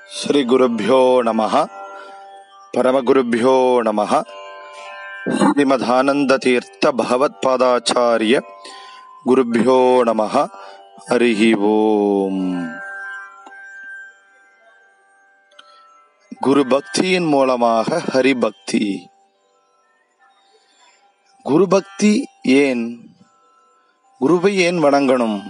ಶ್ರೀಗುರುಭ್ಯೋ ನಮಃ ಪರಮಗುರುಭ್ಯೋ ನಮಃ ಶ್ರೀಮದಾನಂದತೀರ್ಥ ಭಗವತ್ಪಾದಾಚಾರ್ಯ குருபியோ நமஹ ஹரிஹி ஓம் குரு பக்தியின் மூலமாக ஹரிபக்தி குரு பக்தி ஏன் குருவை ஏன் வணங்கணும்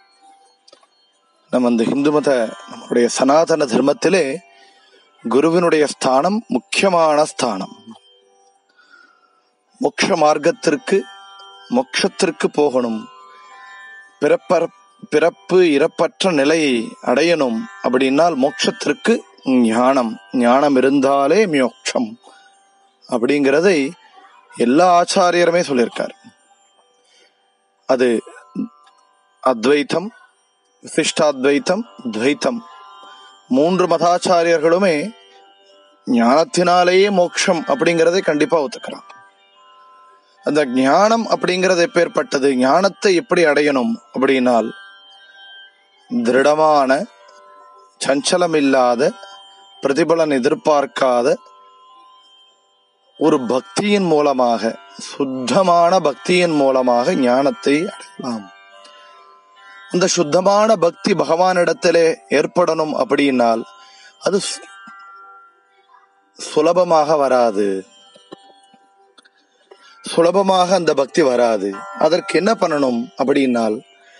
நம்ம இந்த இந்து மத நம்முடைய சனாதன தர்மத்திலே குருவினுடைய ஸ்தானம் முக்கியமான ஸ்தானம் மோட்ச மார்க்கத்திற்கு மோட்சத்திற்கு போகணும் பிறப்பற பிறப்பு இறப்பற்ற நிலையை அடையணும் அப்படின்னால் மோட்சத்திற்கு ஞானம் ஞானம் இருந்தாலே மோட்சம் அப்படிங்கிறதை எல்லா ஆச்சாரியருமே சொல்லியிருக்கார் அது அத்வைத்தம் விசிஷ்டாத்வைத்தம் துவைத்தம் மூன்று மதாச்சாரியர்களுமே ஞானத்தினாலேயே மோட்சம் அப்படிங்கறதை கண்டிப்பா ஒத்துக்கிறான் அந்த ஞானம் அப்படிங்கறது எப்பேற்பட்டது ஞானத்தை எப்படி அடையணும் அப்படின்னால் திருடமான சஞ்சலமில்லாத பிரதிபலன் எதிர்பார்க்காத ஒரு பக்தியின் மூலமாக சுத்தமான பக்தியின் மூலமாக ஞானத்தை அடையலாம் அந்த சுத்தமான பக்தி பகவானிடத்திலே ஏற்படணும் அப்படின்னால் அது சு- சுலபமாக வராது சுலபமாக அந்த பக்தி வராது அதற்கு என்ன பண்ணணும் அப்படின்னால்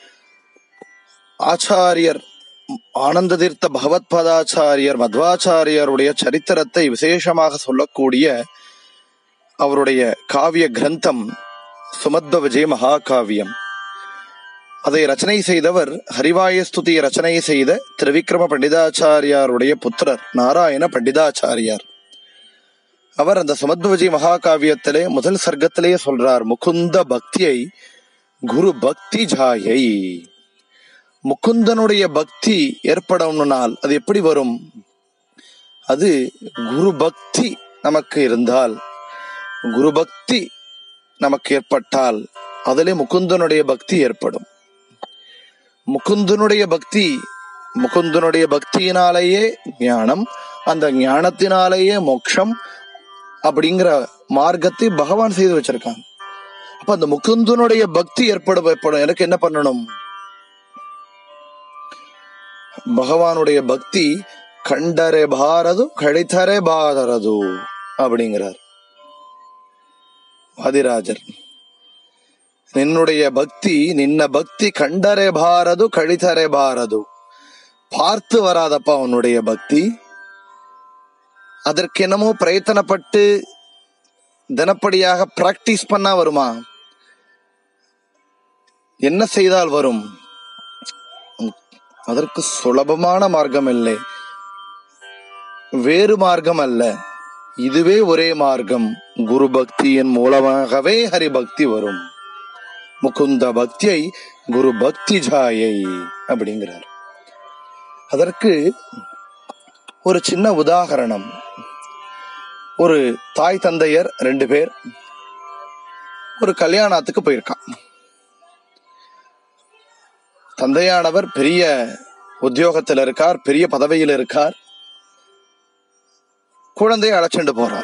ஆச்சாரியர் ஆனந்த தீர்த்த பகவத்பதாச்சாரியர் மத்வாச்சாரியருடைய சரித்திரத்தை விசேஷமாக சொல்லக்கூடிய அவருடைய காவிய கிரந்தம் சுமத்வ விஜய மகாகாவியம் அதை ரச்சனை செய்தவர் ஹரிவாயஸ்துதி ரச்சனை செய்த திருவிக்ரம பண்டிதாச்சாரியாருடைய புத்திரர் நாராயண பண்டிதாச்சாரியார் அவர் அந்த சுமத்வ விஜய் மகாகாவியத்திலே முதல் சர்க்கத்திலேயே சொல்றார் முகுந்த பக்தியை குரு பக்தி ஜாயை முகுந்தனுடைய பக்தி ஏற்படணும்னால் அது எப்படி வரும் அது குரு பக்தி நமக்கு இருந்தால் குரு பக்தி நமக்கு ஏற்பட்டால் அதிலே முகுந்தனுடைய பக்தி ஏற்படும் முகுந்தனுடைய பக்தி முகுந்தனுடைய பக்தியினாலேயே ஞானம் அந்த ஞானத்தினாலேயே மோட்சம் அப்படிங்கிற மார்க்கத்தை பகவான் செய்து வச்சிருக்கான் அப்ப அந்த முகுந்தனுடைய பக்தி ஏற்படும் ஏற்படும் எனக்கு என்ன பண்ணணும் பகவானுடைய பக்தி கண்டரே பாரது கழித்தரே பாரது அப்படிங்கிறார் ஆதிராஜர் ನಿನ್ನುடைய பக்தி நின்ன பக்தி கண்டரே பாரது கழித்தரே பாரது பார்த்து வராதப்பா உன்னுடைய பக்தி அதற்கு என்னமோ பிரயத்தனப்பட்டு தினப்படியாக பிராக்டிஸ் பண்ணா வருமா என்ன செய்தால் வரும் அதற்கு சுலபமான மார்க்கம் இல்லை வேறு மார்க்கம் அல்ல இதுவே ஒரே மார்க்கம் குரு பக்தியின் மூலமாகவே ஹரி பக்தி வரும் முகுந்த பக்தியை குரு பக்தி ஜாயை அப்படிங்கிறார் அதற்கு ஒரு சின்ன உதாகரணம் ஒரு தாய் தந்தையர் ரெண்டு பேர் ஒரு கல்யாணத்துக்கு போயிருக்கான் தந்தையானவர் பெரிய உத்தியோகத்தில் இருக்கார் பெரிய பதவியில் இருக்கார் குழந்தையை அழைச்சிட்டு போறார்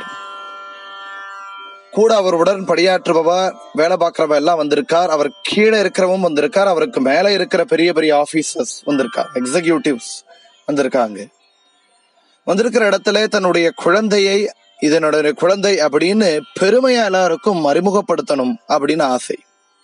கூட அவருடன் பணியாற்றுபவ வேலை பார்க்கிறவ எல்லாம் வந்திருக்கார் அவர் கீழே இருக்கிறவங்க வந்திருக்கார் அவருக்கு மேல இருக்கிற பெரிய பெரிய ஆபீசர்ஸ் வந்திருக்கார் எக்ஸிகியூட்டிவ்ஸ் வந்திருக்காங்க வந்திருக்கிற இடத்துல தன்னுடைய குழந்தையை இதனுடைய குழந்தை அப்படின்னு பெருமையா எல்லாருக்கும் அறிமுகப்படுத்தணும் அப்படின்னு ஆசை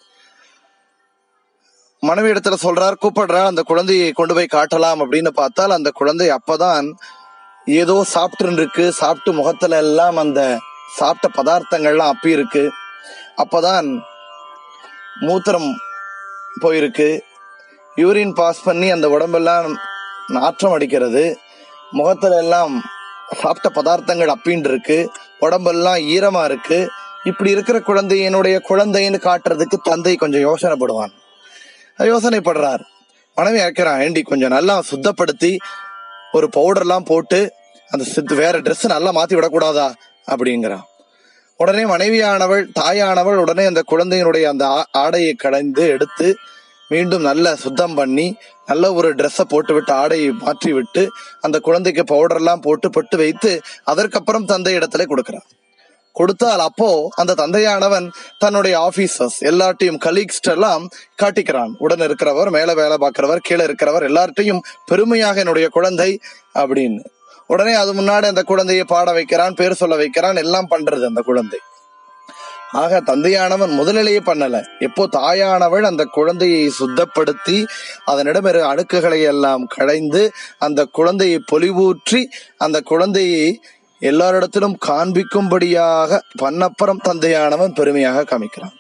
மனைவி இடத்துல சொல்றார் கூப்பிடுறா அந்த குழந்தையை கொண்டு போய் காட்டலாம் அப்படின்னு பார்த்தால் அந்த குழந்தை அப்பதான் ஏதோ சாப்பிட்டு இருக்கு சாப்பிட்டு முகத்துல எல்லாம் அந்த சாப்பிட்ட பதார்த்தங்கள்லாம் அப்பி இருக்கு அப்பதான் மூத்திரம் போயிருக்கு யூரின் பாஸ் பண்ணி அந்த உடம்பெல்லாம் நாற்றம் அடிக்கிறது முகத்துல எல்லாம் சாப்பிட்ட பதார்த்தங்கள் அப்பின்னு இருக்கு உடம்பெல்லாம் ஈரமா இருக்கு இப்படி இருக்கிற குழந்தை என்னுடைய குழந்தைன்னு காட்டுறதுக்கு தந்தை கொஞ்சம் யோசனைப்படுவான் யோசனைப்படுறார் மனைவி இறக்கிறான் ஏண்டி கொஞ்சம் நல்லா சுத்தப்படுத்தி ஒரு பவுடர்லாம் போட்டு அந்த சித்து வேற Dress நல்லா மாத்தி விடக்கூடாதா அப்படிங்கிறான் உடனே மனைவியானவள் தாயானவள் உடனே அந்த குழந்தையினுடைய அந்த ஆ- ஆடையை கடைந்து எடுத்து மீண்டும் நல்ல சுத்தம் பண்ணி நல்ல ஒரு ட்ரெஸ்ஸை போட்டு விட்டு ஆடையை மாற்றி விட்டு அந்த குழந்தைக்கு பவுடர் எல்லாம் போட்டு பட்டு வைத்து அதற்கப்புறம் தந்தை இடத்துல கொடுக்கிறான் கொடுத்தால் அப்போ அந்த தந்தையானவன் தன்னுடைய ஆபீசர்ஸ் எல்லாத்தையும் கலீக்ஸ் எல்லாம் காட்டிக்கிறான் உடன் இருக்கிறவர் மேல வேலை பார்க்கிறவர் கீழே இருக்கிறவர் எல்லார்ட்டையும் பெருமையாக என்னுடைய குழந்தை அப்படின்னு உடனே அது முன்னாடி அந்த குழந்தையை பாட வைக்கிறான் பேர் சொல்ல வைக்கிறான் எல்லாம் பண்றது அந்த குழந்தை ஆக தந்தையானவன் முதலிலேயே பண்ணல எப்போ தாயானவள் அந்த குழந்தையை சுத்தப்படுத்தி அதனிடம் இரு அணுக்குகளை எல்லாம் களைந்து அந்த குழந்தையை பொலிவூற்றி அந்த குழந்தையை எல்லாரிடத்திலும் காண்பிக்கும்படியாக பண்ணப்புறம் தந்தையானவன் பெருமையாக காமிக்கிறான்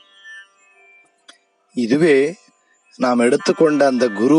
இதுவே நாம் எடுத்துக்கொண்ட அந்த குரு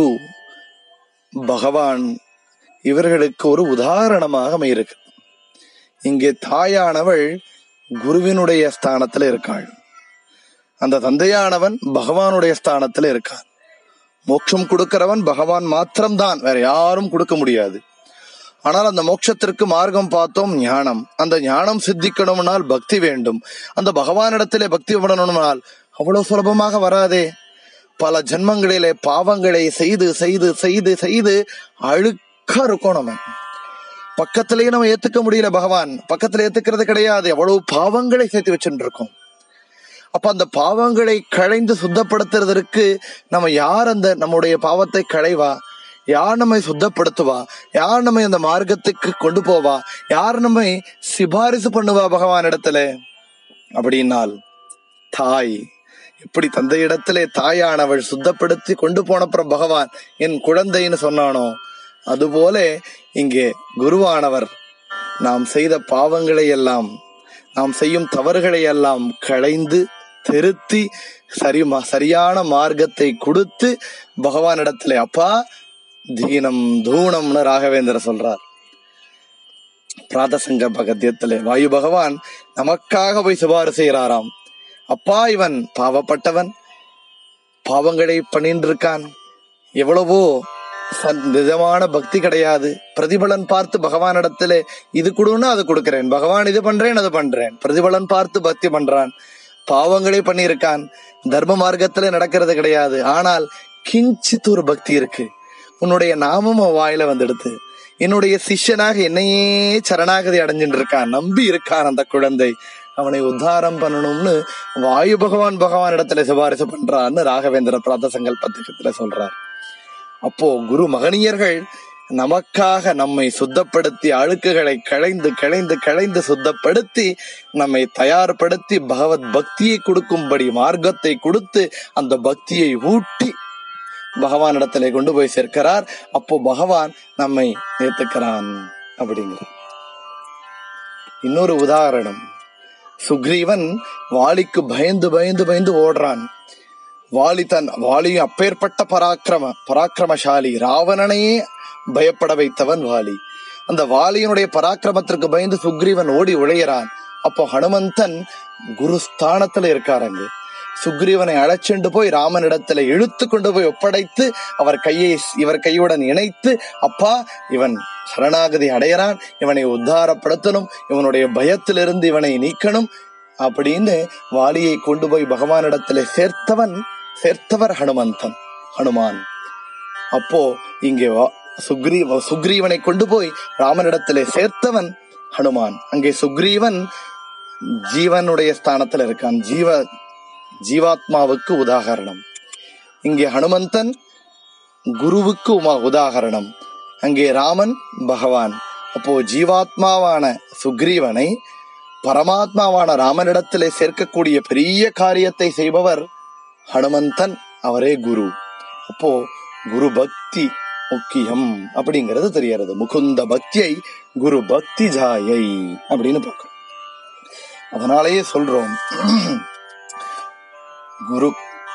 பகவான் இவர்களுக்கு ஒரு உதாரணமாக அமையிருக்கு இங்கே தாயானவள் குருவினுடைய ஸ்தானத்துல இருக்காள் அந்த தந்தையானவன் பகவானுடைய ஸ்தானத்துல இருக்கான் மோட்சம் கொடுக்கிறவன் பகவான் மாத்திரம்தான் வேற யாரும் கொடுக்க முடியாது ஆனால் அந்த மோட்சத்திற்கு மார்க்கம் பார்த்தோம் ஞானம் அந்த ஞானம் சித்திக்கணும்னால் பக்தி வேண்டும் அந்த பகவானிடத்திலே பக்தி விடணும்னால் அவ்வளவு சுலபமாக வராதே பல ஜென்மங்களிலே பாவங்களை செய்து செய்து செய்து செய்து அழுக்கா இருக்கும் நம்ம பக்கத்திலேயே நம்ம ஏத்துக்க முடியல பகவான் பக்கத்துல ஏத்துக்கிறது கிடையாது எவ்வளவு பாவங்களை சேர்த்து வச்சுட்டு இருக்கோம் அப்ப அந்த பாவங்களை களைந்து சுத்தப்படுத்துறதற்கு நம்ம யார் அந்த நம்முடைய பாவத்தை களைவா யார் நம்மை சுத்தப்படுத்துவா யார் நம்மை அந்த மார்க்கத்துக்கு கொண்டு போவா யார் நம்மை சிபாரிசு பண்ணுவா பகவான் இடத்துல அப்படின்னால் தாய் எப்படி தந்தையிடத்திலே தாயானவள் சுத்தப்படுத்தி கொண்டு போனப்புறம் பகவான் என் குழந்தைன்னு சொன்னானோ அதுபோல இங்கே குருவானவர் நாம் செய்த பாவங்களை எல்லாம் நாம் செய்யும் தவறுகளை எல்லாம் களைந்து திருத்தி சரி சரியான மார்க்கத்தை கொடுத்து பகவானிடத்திலே அப்பா தீனம் தூணம்னு ராகவேந்திர சொல்றார் பிராதசங்க பகத்தியத்திலே வாயு பகவான் நமக்காக போய் சிபாறு செய்கிறாராம் அப்பா இவன் பாவப்பட்டவன் பாவங்களை பண்ணிட்டு இருக்கான் எவ்வளவோ நிஜமான பக்தி கிடையாது பிரதிபலன் பார்த்து பகவானிடத்திலே இது கொடுன்னா அது கொடுக்கிறேன் பகவான் இது பண்றேன் அது பண்றேன் பிரதிபலன் பார்த்து பக்தி பண்றான் பாவங்களே பண்ணியிருக்கான் தர்ம மார்க்கத்துல நடக்கிறது கிடையாது ஆனால் கிஞ்சித் ஒரு பக்தி இருக்கு உன்னுடைய நாமம் வாயில வந்துடுது என்னுடைய சிஷ்யனாக என்னையே சரணாகதி அடைஞ்சுட்டு இருக்கான் நம்பி இருக்கான் அந்த குழந்தை அவனை உத்தாரம் பண்ணணும்னு வாயு பகவான் பகவான் இடத்துல சிபாரிசு பண்றான்னு ராகவேந்திர பிராத சங்கல்பத்துல சொல்றார் அப்போ குரு மகனியர்கள் நமக்காக நம்மை சுத்தப்படுத்தி அழுக்குகளை களைந்து களைந்து களைந்து சுத்தப்படுத்தி நம்மை தயார்படுத்தி பகவத் பக்தியை கொடுக்கும்படி மார்க்கத்தை கொடுத்து அந்த பக்தியை ஊட்டி பகவானிடத்திலே கொண்டு போய் சேர்க்கிறார் அப்போ பகவான் நம்மை ஏத்துக்கிறான் அப்படிங்கிற இன்னொரு உதாரணம் சுக்ரீவன் வாலிக்கு பயந்து பயந்து பயந்து ஓடுறான் வாலி தன் வாலியும் அப்பேற்பட்ட பராக்கிரம பராக்கிரமசாலி ராவணனையே பயப்பட வைத்தவன் வாலி அந்த வாலியினுடைய பராக்கிரமத்திற்கு பயந்து சுக்ரீவன் ஓடி உழையிறான் அப்போ ஹனுமந்தன் குருஸ்தானத்துல இருக்காருங்க சுக்ரீவனை அழைச்சிண்டு போய் ராமனிடத்துல இழுத்து கொண்டு போய் ஒப்படைத்து அவர் கையை இவர் கையுடன் இணைத்து அப்பா இவன் சரணாகதி அடையறான் இவனை உத்தாரப்படுத்தணும் இவனுடைய பயத்திலிருந்து இவனை நீக்கணும் அப்படின்னு வாலியை கொண்டு போய் பகவானிடத்துல சேர்த்தவன் சேர்த்தவர் ஹனுமந்தன் ஹனுமான் அப்போ இங்கே சுக்ரீ சுக்ரீவனை கொண்டு போய் ராமனிடத்திலே சேர்த்தவன் ஹனுமான் அங்கே சுக்ரீவன் ஜீவனுடைய ஸ்தானத்துல இருக்கான் ஜீவ ஜீவாத்மாவுக்கு உதாகரணம் இங்கே ஹனுமந்தன் குருவுக்கு உமா உதாகரணம் அங்கே ராமன் பகவான் அப்போ ஜீவாத்மாவான சுக்ரீவனை பரமாத்மாவான ராமனிடத்திலே சேர்க்கக்கூடிய பெரிய காரியத்தை செய்பவர் ஹனுமந்தன் அவரே குரு அப்போ குரு பக்தி முக்கியம் அப்படிங்கிறது தெரியறது முகுந்த பக்தியை குரு பக்தி ஜாயை அப்படின்னு பார்க்கிறோம் அதனாலேயே சொல்றோம் குரு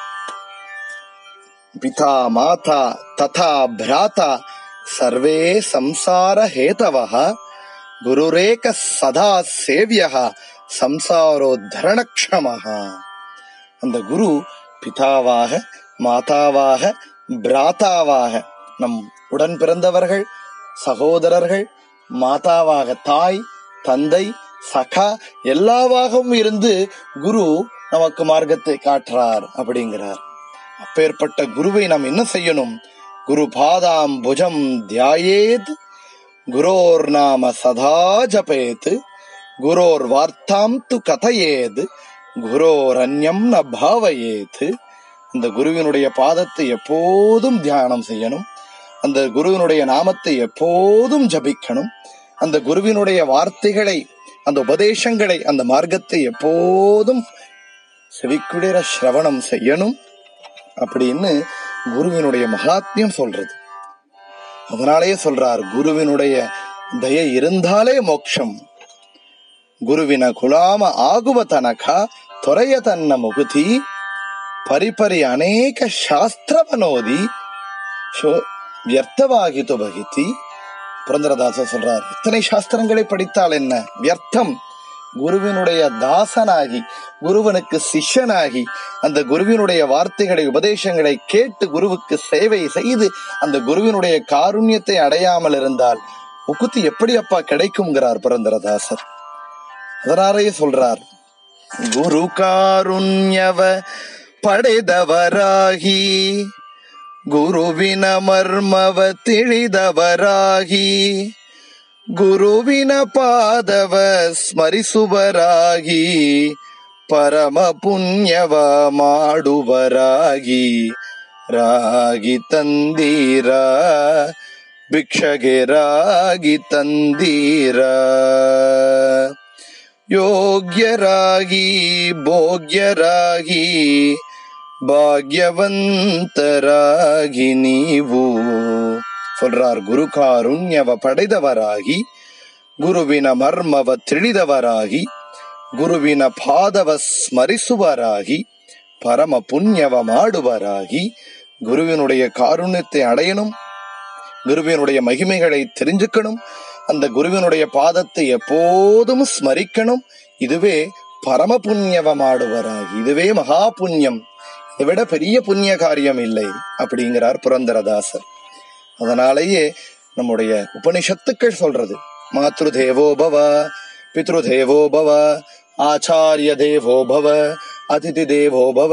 பிதா மாதா ததா பிராதா சர்வே சம்சார ஹேதவः குருரேக சதா சேவியः சம்சாரோத்தரணக்ஷமः அந்த குரு பிதாவாக மாதாவாக பிராத்தாவாக நம் உடன் பிறந்தவர்கள் சகோதரர்கள் மாதாவாக தாய் தந்தை சகா எல்லாவாகவும் இருந்து குரு நமக்கு மார்க்கத்தை காட்டுறார் அப்படிங்கிறார் அப்பேற்பட்ட குருவை நாம் என்ன செய்யணும் குரு பாதாம் புஜம் தியாயேத் குரோர் நாம சதா ஜபேத் குரோர் வார்த்தாம் து கதையேது குரோர் அந்யம் ந பாவயேத் அந்த குருவினுடைய பாதத்தை எப்போதும் தியானம் செய்யணும் அந்த குருவினுடைய நாமத்தை எப்போதும் ஜபிக்கணும் அந்த குருவினுடைய வார்த்தைகளை அந்த உபதேசங்களை அந்த மார்க்கத்தை எப்போதும் செவிக்குடிற சிரவணம் செய்யணும் அப்படின்னு குருவினுடைய மகாத்மியம் சொல்றது அதனாலேயே சொல்றார் குருவினுடைய ದಯೆ இருந்தாலே ಮೋಕ್ಷಂ ಗುರುವಿನ ಗುಲಾಮ ಆಗುವ ತನಕ ತೊರೆಯ ತನ್ನ ಮುಗುತಿ ಪರಿಪರಿ ಅನೇಕ ಶಾಸ್ತ್ರವನೋದಿ ಶೋ வியர்த்தவாகித்து பகித்தி புரந்தரதாசர் சொல்றார் இத்தனை சாஸ்திரங்களை படித்தால் என்ன வியர்த்தம் குருவினுடைய தாசனாகி குருவனுக்கு சிஷ்யனாகி அந்த குருவினுடைய வார்த்தைகளை உபதேசங்களை கேட்டு குருவுக்கு சேவை செய்து அந்த குருவினுடைய காருண்யத்தை அடையாமல் இருந்தால் முக்குத்தி எப்படி அப்பா கிடைக்கும்ங்கிறார் புரந்தரதாசர் அதனாலேயே சொல்றார் குரு காருண்யவ ಪಡೆದವರಾಗಿ ಗುರುವಿನ ಮರ್ಮವ ತಿಳಿದವರಾಗಿ ಗುರುವಿನ ಪಾದವ ಸ್ಮರಿಸುವರಾಗಿ ಪರಮ ಪುಣ್ಯವ ಮಾಡುವರಾಗಿ ರಾಗಿ ತಂದೀರ ಭಿಕ್ಷಗೆ ರಾಗಿ ತಂದೀರ ಯೋಗ್ಯರಾಗಿ ಭೋಗ್ಯರಾಗಿ பாக்யவந்தராகி நீவு சொல்றார் குரு காருண்யவ படைதவராகி ಗುರುವಿನ ಮರ್ಮವ ತಿಳಿದವರಾಗಿ ಗುರುವಿನ ಪಾದವ ಸ್ಮರಿಸುವರಾಗಿ பரம புண்ணியவ மாடுவராகி குருவினுடைய காருண்யத்தை அடையணும் குருவினுடைய மகிமைகளை தெரிஞ்சுக்கணும் அந்த குருவினுடைய பாதத்தை எப்போதும் ஸ்மரிக்கணும் இதுவே பரம புண்ணியவமாடுவராகி இதுவே மகா புண்ணியம் இதை விட பெரிய புண்ணிய காரியம் இல்லை அப்படிங்கிறார் புரந்தரதாசர் அதனாலேயே நம்முடைய உபனிஷத்துக்கள் சொல்றது மாத்ரு தேவோ பவ பித்ரு தேவோ பவ ஆச்சாரிய தேவோ பவ அதிதி தேவோ பவ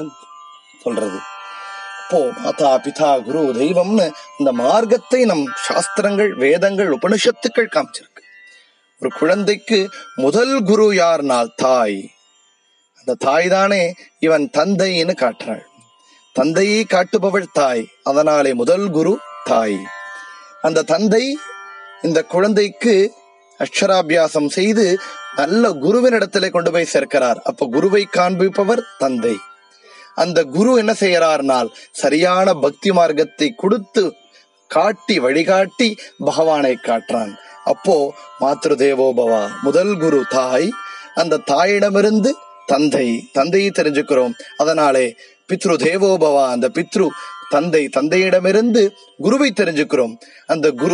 சொல்றது அப்போ மாதா பிதா குரு தெய்வம்னு இந்த மார்க்கத்தை நம் சாஸ்திரங்கள் வேதங்கள் உபனிஷத்துக்கள் காமிச்சிருக்கு ஒரு குழந்தைக்கு முதல் குரு யார்னால் தாய் அந்த தாய் தானே இவன் தந்தைன்னு காட்டுறாள் தந்தையை காட்டுபவள் தாய் அதனாலே முதல் குரு தாய் அந்த தந்தை இந்த குழந்தைக்கு அக்ஷராபியாசம் செய்து நல்ல குருவினிடத்திலே கொண்டு போய் சேர்க்கிறார் அப்ப குருவை காண்பிப்பவர் தந்தை அந்த குரு என்ன செய்யறார்னால் சரியான பக்தி மார்க்கத்தை கொடுத்து காட்டி வழிகாட்டி பகவானை காட்டுறான் அப்போ மாத்ரு தேவோபவா முதல் குரு தாய் அந்த தாயிடமிருந்து தந்தை தந்தையை தெரிஞ்சுக்கிறோம் அதனாலே பித்ரு தேவோபவா அந்த பித்ரு தந்தை தந்தையிடமிருந்து குருவை தெரிஞ்சுக்கிறோம் அந்த குரு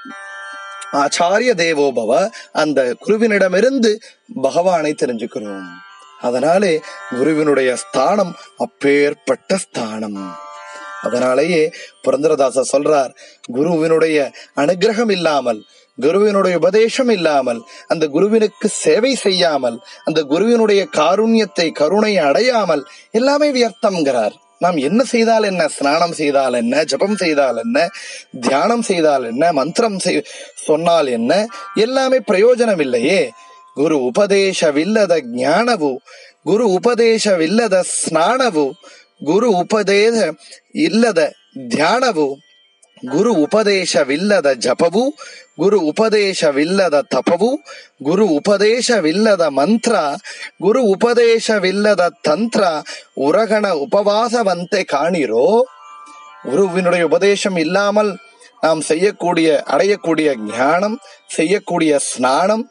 ஆச்சாரிய தேவோபவ அந்த குருவினிடமிருந்து பகவானை தெரிஞ்சுக்கிறோம் அதனாலே குருவினுடைய ஸ்தானம் அப்பேற்பட்ட ஸ்தானம் அதனாலேயே புரந்தரதாசர் சொல்றார் குருவினுடைய அனுகிரகம் இல்லாமல் குருவினுடைய உபதேசம் இல்லாமல் அந்த குருவினுக்கு சேவை செய்யாமல் அந்த குருவினுடைய காருண்யத்தை கருணை அடையாமல் எல்லாமே வியர்த்தம்ங்கிறார் நாம் என்ன செய்தால் என்ன ஸ்நானம் செய்தால் என்ன ஜபம் செய்தால் என்ன தியானம் செய்தால் என்ன மந்திரம் செய் சொன்னால் என்ன எல்லாமே பிரயோஜனம் இல்லையே ಗುರು ಉಪದೇಶವಿಲ್ಲದ ಜ್ಞಾನವು ಗುರು ಉಪದೇಶವಿಲ್ಲದ ಸ್ನಾನವು ಗುರು ಉಪದೇಶ ಇಲ್ಲದ ಧ್ಯಾನವು ಗುರು ಉಪದೇಶವಿಲ್ಲದ ಜಪವು ಗುರು ಉಪದೇಶವಿಲ್ಲದ ತಪವು ಗುರು ಉಪದೇಶವಿಲ್ಲದ ಮಂತ್ರ ಗುರು ಉಪದೇಶವಿಲ್ಲದ ತಂತ್ರ உரகண உபவாசவந்தை காணிரோ குருவினுடைய உபதேசம் இல்லாமல் நாம் செய்யக்கூடிய அடையக்கூடிய ஞானம் செய்யக்கூடிய ஸ்நானம்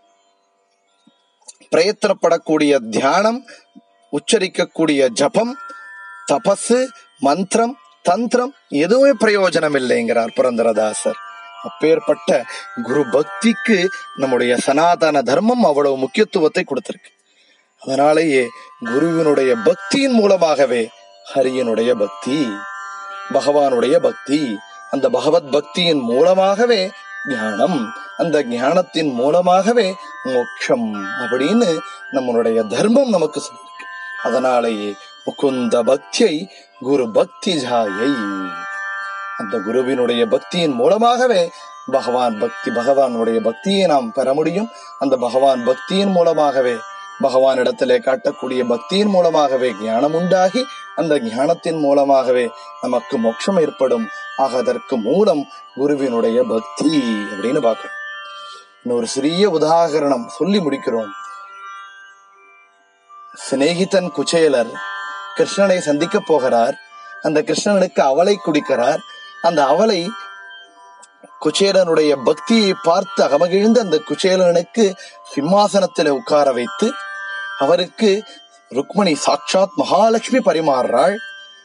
பிரயத்தனப்படக்கூடிய தியானம் உச்சரிக்கக்கூடிய ஜபம் தபசு மந்திரம் தந்திரம் எதுவுமே பிரயோஜனம் இல்லைங்கிறார் புரந்தரதாசர் அப்பேற்பட்ட குரு பக்திக்கு நம்முடைய சனாதன தர்மம் அவ்வளவு முக்கியத்துவத்தை கொடுத்திருக்கு அதனாலேயே குருவினுடைய பக்தியின் மூலமாகவே ஹரியனுடைய பக்தி பகவானுடைய பக்தி அந்த பகவத் பக்தியின் மூலமாகவே ஞானம் அந்த ஞானத்தின் மூலமாகவே மோட்சம் அப்படின்னு நம்மளுடைய தர்மம் நமக்கு சொல்லியிருக்கு அதனாலேயே முகுந்த பக்தியை குரு பக்தி ஜாயை அந்த குருவினுடைய பக்தியின் மூலமாகவே பகவான் பக்தி பகவானுடைய பக்தியை நாம் பெற முடியும் அந்த பகவான் பக்தியின் மூலமாகவே பகவானிடத்திலே காட்டக்கூடிய பக்தியின் மூலமாகவே ஞானம் உண்டாகி அந்த ஞானத்தின் மூலமாகவே நமக்கு மோட்சம் ஏற்படும் ஆக அதற்கு மூலம் குருவினுடைய பக்தி அப்படின்னு பார்க்கிறோம் இன்னொரு சிறிய உதாகரணம் சொல்லி முடிக்கிறோம் சிநேகிதன் குச்சேலர் கிருஷ்ணனை சந்திக்க போகிறார் அந்த கிருஷ்ணனுக்கு அவளை குடிக்கிறார் அந்த அவளை குச்சேலனுடைய பக்தியை பார்த்து அகமகிழ்ந்து அந்த குச்சேலனுக்கு சிம்மாசனத்தில் உட்கார வைத்து அவருக்கு ருக்மணி சாட்சாத் மகாலட்சுமி பரிமாறுறாள்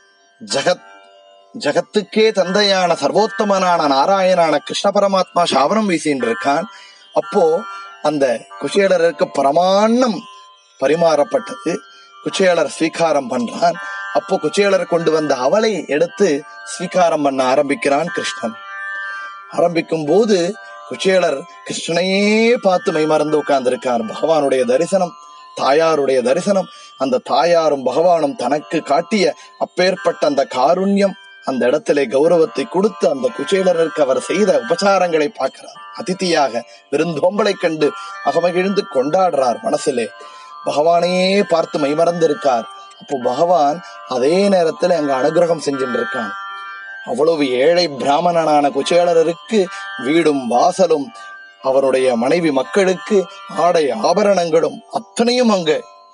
ஜகத் ஜகத்துக்கே தந்தையான சர்வோத்தமனான நாராயணான கிருஷ்ண பரமாத்மா சாபனம் வீசின்னு இருக்கான் அப்போ அந்த குச்சேலருக்கு பரமான்னம் பரிமாறப்பட்டது குச்சேலர் ஸ்வீகாரம் பண்றான் அப்போ குச்சேலர் கொண்டு வந்த அவளை எடுத்து ஸ்வீகாரம் பண்ண ஆரம்பிக்கிறான் கிருஷ்ணன் ஆரம்பிக்கும் போது குச்சேலர் கிருஷ்ணனையே பார்த்து மெய்மறந்து உட்கார்ந்திருக்கார் பகவானுடைய தரிசனம் தாயாருடைய தரிசனம் அந்த தாயாரும் பகவானும் தனக்கு காட்டிய அப்பேற்பட்ட அந்த காருண்யம் அந்த இடத்திலே கௌரவத்தை கொடுத்து அந்த குச்சேலருக்கு அவர் செய்த உபச்சாரங்களை பார்க்கிறார் அதிதியாக விருந்தோம்பலை கண்டு அகமகிழ்ந்து கொண்டாடுறார் மனசிலே பகவானையே பார்த்து மைமறந்து இருக்கார் அப்போ பகவான் அதே நேரத்துல அங்க அனுகிரகம் செஞ்சுட்டு இருக்கான் அவ்வளவு ஏழை பிராமணனான குச்சேலருக்கு வீடும் வாசலும் அவருடைய மனைவி மக்களுக்கு ஆடை ஆபரணங்களும் அத்தனையும் அங்க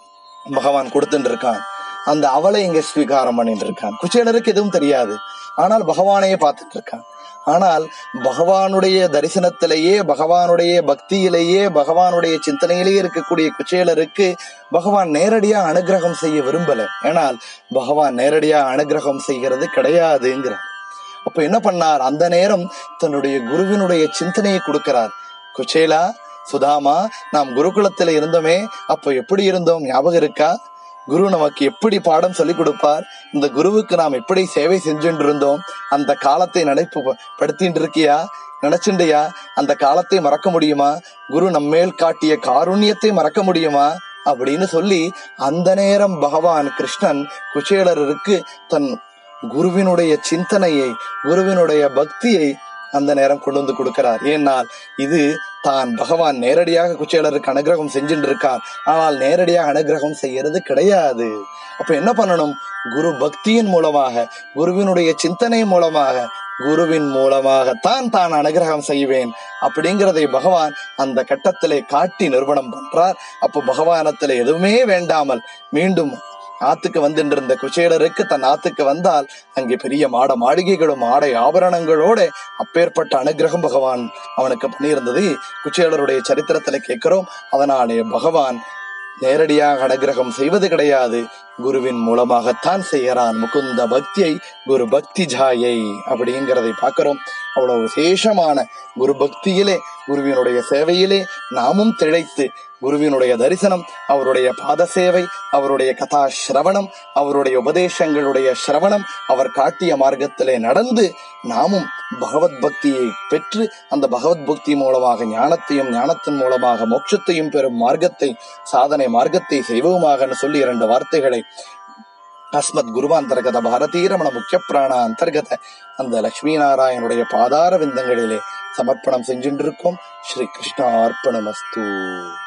பகவான் கொடுத்துட்டு இருக்கான் அந்த அவளை இங்க ஸ்வீகாரம் பண்ணிட்டு இருக்கான் குச்சேலருக்கு எதுவும் தெரியாது ஆனால் பகவானையே பார்த்துட்டு இருக்கான் ஆனால் பகவானுடைய தரிசனத்திலேயே பகவானுடைய பக்தியிலேயே பகவானுடைய சிந்தனையிலேயே இருக்கக்கூடிய குச்சேலருக்கு பகவான் நேரடியா அனுகிரகம் செய்ய விரும்பல ஏனால் பகவான் நேரடியா அனுகிரகம் செய்கிறது கிடையாதுங்கிறார் அப்ப என்ன பண்ணார் அந்த நேரம் தன்னுடைய குருவினுடைய சிந்தனையை கொடுக்கிறார் குச்சேலா சுதாமா நாம் குருகுலத்துல இருந்தோமே அப்போ எப்படி இருந்தோம் ஞாபகம் இருக்கா குரு நமக்கு எப்படி பாடம் சொல்லி கொடுப்பார் இந்த குருவுக்கு நாம் எப்படி சேவை செஞ்சுட்டு இருந்தோம் அந்த காலத்தை நினைப்பு படுத்திட்டு இருக்கியா நினைச்சுண்டியா அந்த காலத்தை மறக்க முடியுமா குரு நம்மேல் காட்டிய காருண்யத்தை மறக்க முடியுமா அப்படின்னு சொல்லி அந்த நேரம் பகவான் கிருஷ்ணன் குச்சேலருக்கு தன் குருவினுடைய சிந்தனையை குருவினுடைய பக்தியை அந்த நேரம் கொண்டு வந்து கொடுக்கிறார் ஏனால் இது தான் பகவான் நேரடியாக குச்சேலருக்கு அனுகிரகம் செஞ்சுட்டு இருக்கார் ஆனால் நேரடியாக அனுகிரகம் செய்யறது கிடையாது அப்ப என்ன பண்ணணும் குரு பக்தியின் மூலமாக குருவினுடைய சிந்தனை மூலமாக குருவின் மூலமாகத்தான் தான் அனுகிரகம் செய்வேன் அப்படிங்கிறதை பகவான் அந்த கட்டத்திலே காட்டி நிறுவனம் பண்றார் அப்போ பகவானத்துல எதுவுமே வேண்டாமல் மீண்டும் ஆத்துக்கு வந்துட்டு இருந்த குச்சேலருக்கு தன் ஆத்துக்கு வந்தால் அங்கே பெரிய மாட மாளிகைகளும் ஆடை ஆபரணங்களோட அப்பேற்பட்ட அனுகிரகம் பகவான் அவனுக்கு பண்ணியிருந்தது குச்சேலருடைய சரித்திரத்துல கேட்கிறோம் அதனாலே பகவான் நேரடியாக அனுகிரகம் செய்வது கிடையாது குருவின் மூலமாகத்தான் செய்யறான் முகுந்த பக்தியை குரு பக்தி ஜாயை அப்படிங்கிறதை பார்க்கிறோம் அவ்வளவு விசேஷமான குரு பக்தியிலே குருவினுடைய சேவையிலே நாமும் திளைத்து குருவினுடைய தரிசனம் அவருடைய பாத சேவை அவருடைய கதா சிரவணம் அவருடைய உபதேசங்களுடைய சிரவணம் அவர் காட்டிய மார்க்கத்திலே நடந்து நாமும் பகவத் பக்தியை பெற்று அந்த பகவத் பக்தி மூலமாக ஞானத்தையும் ஞானத்தின் மூலமாக மோட்சத்தையும் பெறும் மார்க்கத்தை சாதனை மார்க்கத்தை செய்வோமாக சொல்லி இரண்டு வார்த்தைகளை அஸ்மத் குருவாந்தர்கத பாரதீரமண முக்கிய பிராண அந்தர்கத அந்த லட்சுமி நாராயணுடைய பாதார விந்தங்களிலே சமர்ப்பணம் செஞ்சுட்டு இருக்கோம் ஸ்ரீ கிருஷ்ண அர்ப்பணமஸ்து